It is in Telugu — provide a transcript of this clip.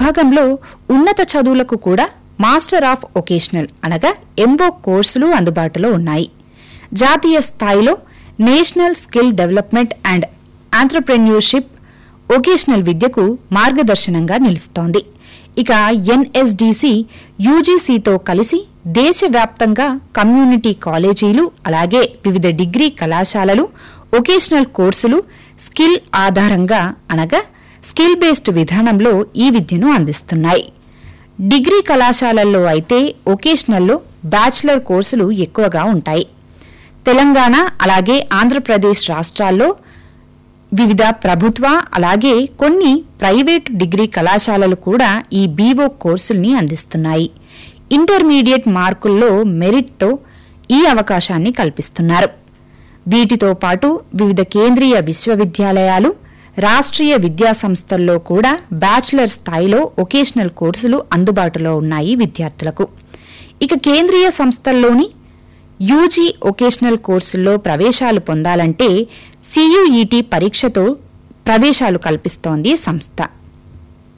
విభాగంలో ఉన్నత చదువులకు కూడా మాస్టర్ ఆఫ్ ఒకేషనల్ అనగా ఎంఓ కోర్సులు అందుబాటులో ఉన్నాయి జాతీయ స్థాయిలో national skill development and entrepreneurship vocational విద్యకు మార్గదర్శనంగా నిలుస్తోంది ఇక ఎన్ఎస్డిసి యూజీసీతో కలిసి దేశవ్యాప్తంగా కమ్యూనిటీ కాలేజీలు అలాగే వివిధ డిగ్రీ కళాశాలలు ఒకేషనల్ కోర్సులు స్కిల్ ఆధారంగా అనగా స్కిల్ బేస్డ్ విధానంలో ఈ విద్యను అందిస్తున్నాయి డిగ్రీ కళాశాలల్లో అయితే ఒకేషనల్లో బ్యాచిలర్ కోర్సులు ఎక్కువగా ఉంటాయి తెలంగాణ అలాగే ఆంధ్రప్రదేశ్ రాష్ట్రాల్లో వివిధ ప్రభుత్వ అలాగే కొన్ని ప్రైవేటు డిగ్రీ కళాశాలలు కూడా ఈ బీవో కోర్సుల్ని అందిస్తున్నాయి ఇంటర్మీడియట్ మార్కుల్లో మెరిట్తో ఈ అవకాశాన్ని కల్పిస్తున్నారు వీటితో పాటు వివిధ కేంద్రీయ విశ్వవిద్యాలయాలు రాష్ట్రీయ విద్యా సంస్థల్లో కూడా బ్యాచిలర్ స్థాయిలో ఒకేషనల్ కోర్సులు అందుబాటులో ఉన్నాయి విద్యార్థులకు ఇక కేంద్రీయ సంస్థల్లోని యూజీ ఒకేషనల్ కోర్సుల్లో ప్రవేశాలు పొందాలంటే సియుఈటి పరీక్షతో ప్రవేశాలు కల్పిస్తోంది సంస్థ